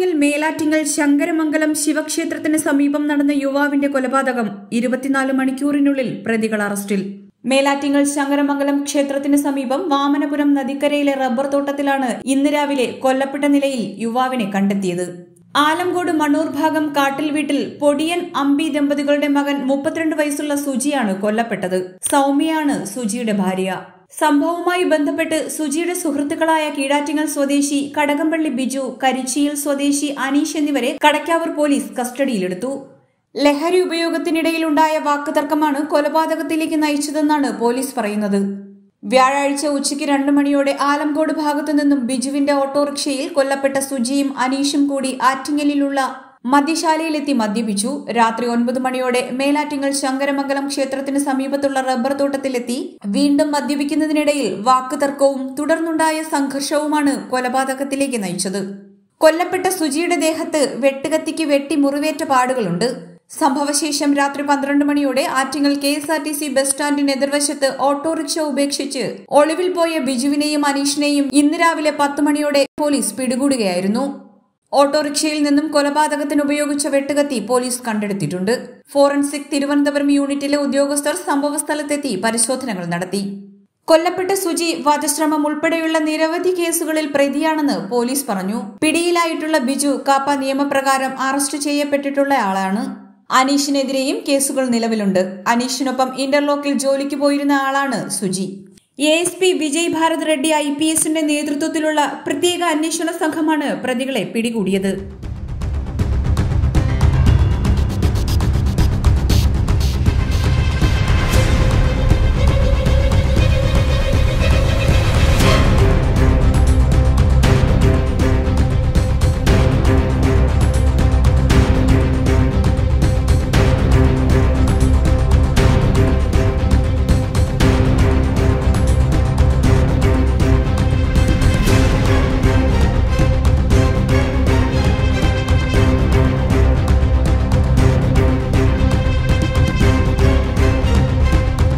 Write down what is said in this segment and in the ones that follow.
ആറ്റിങ്ങൽ മേലാറ്റിങ്ങൽ ശങ്കരമംഗലം ശിവക്ഷേത്രത്തിന് സമീപം നടന്ന യുവാവിന്റെ കൊലപാതകം ഇരുപത്തിനാല് മണിക്കൂറിനുള്ളിൽ പ്രതികൾ അറസ്റ്റിൽ മേലാറ്റിങ്ങൽ ശങ്കരമംഗലം ക്ഷേത്രത്തിന് സമീപം വാമനപുരം നദിക്കരയിലെ റബ്ബർ തോട്ടത്തിലാണ് ഇന്ന് രാവിലെ കൊല്ലപ്പെട്ട നിലയിൽ യുവാവിനെ കണ്ടെത്തിയത് ആലങ്കോട് മണ്ണൂർ ഭാഗം കാട്ടിൽ വീട്ടിൽ പൊടിയൻ അമ്പി ദമ്പതികളുടെ മകൻ മുപ്പത്തിരണ്ട് വയസ്സുള്ള സുജിയാണ് കൊല്ലപ്പെട്ടത് സൗമ്യയാണ് സുജിയുടെ ഭാര്യ സംഭവവുമായി ബന്ധപ്പെട്ട് സുജിയുടെ സുഹൃത്തുക്കളായ കീഴാറ്റിങ്ങൽ സ്വദേശി കടകംപള്ളി ബിജു കരിച്ചിയിൽ സ്വദേശി അനീഷ് എന്നിവരെ കടക്കാവൂർ പോലീസ് കസ്റ്റഡിയിലെടുത്തു ലഹരി ഉപയോഗത്തിനിടയിലുണ്ടായ വാക്കുതർക്കമാണ് കൊലപാതകത്തിലേക്ക് നയിച്ചതെന്നാണ് പോലീസ് പറയുന്നത് വ്യാഴാഴ്ച ഉച്ചയ്ക്ക് രണ്ടു മണിയോടെ ആലംകോട് ഭാഗത്തു നിന്നും ബിജുവിന്റെ ഓട്ടോറിക്ഷയിൽ കൊല്ലപ്പെട്ട സുജിയും അനീഷും കൂടി ആറ്റിങ്ങലിലുള്ള മദ്യശാലയിലെത്തി മദ്യപിച്ചു രാത്രി ഒൻപത് മണിയോടെ മേലാറ്റിങ്ങൽ ശങ്കരമംഗലം ക്ഷേത്രത്തിന് സമീപത്തുള്ള റബ്ബർ തോട്ടത്തിലെത്തി വീണ്ടും മദ്യപിക്കുന്നതിനിടയിൽ വാക്കുതർക്കവും തുടർന്നുണ്ടായ സംഘർഷവുമാണ് കൊലപാതകത്തിലേക്ക് നയിച്ചത് കൊല്ലപ്പെട്ട സുജിയുടെ ദേഹത്ത് വെട്ടുകത്തിക്ക് വെട്ടി മുറിവേറ്റ പാടുകളുണ്ട് സംഭവശേഷം രാത്രി പന്ത്രണ്ട് മണിയോടെ Attingal K S R T C bus സ്റ്റാൻഡിന് എതിർവശത്ത് ഓട്ടോറിക്ഷ ഉപേക്ഷിച്ച് ഒളിവിൽ പോയ ബിജുവിനെയും അനീഷിനെയും ഇന്ന് രാവിലെ പത്ത് മണിയോടെ പോലീസ് പിടികൂടുകയായിരുന്നു ഓട്ടോറിക്ഷയിൽ നിന്നും കൊലപാതകത്തിന് ഉപയോഗിച്ച വെട്ടുകത്തി പോലീസ് കണ്ടെടുത്തിട്ടുണ്ട് ഫോറൻസിക് തിരുവനന്തപുരം യൂണിറ്റിലെ ഉദ്യോഗസ്ഥർ സംഭവസ്ഥലത്തെത്തി പരിശോധനകൾ നടത്തി കൊല്ലപ്പെട്ട സുജി വധശ്രമം ഉൾപ്പെടെയുള്ള നിരവധി കേസുകളിൽ പ്രതിയാണെന്ന് പോലീസ് പറഞ്ഞു പിടിയിലായിട്ടുള്ള ബിജു കാപ്പ നിയമപ്രകാരം അറസ്റ്റ് ചെയ്യപ്പെട്ടിട്ടുള്ള ആളാണ് അനീഷിനെതിരെയും കേസുകൾ നിലവിലുണ്ട് അനീഷിനൊപ്പം ഇന്റർലോക്കിൽ ജോലിക്ക് പോയിരുന്ന ആളാണ് Suji A S P Vijay Bharat Reddy I P എസിന്റെ നേതൃത്വത്തിലുള്ള പ്രത്യേക അന്വേഷണ സംഘമാണ് പ്രതികളെ പിടികൂടിയത്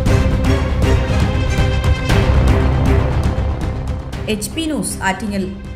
എച്ച് പി ന്യൂസ് ആറ്റിങ്ങൽ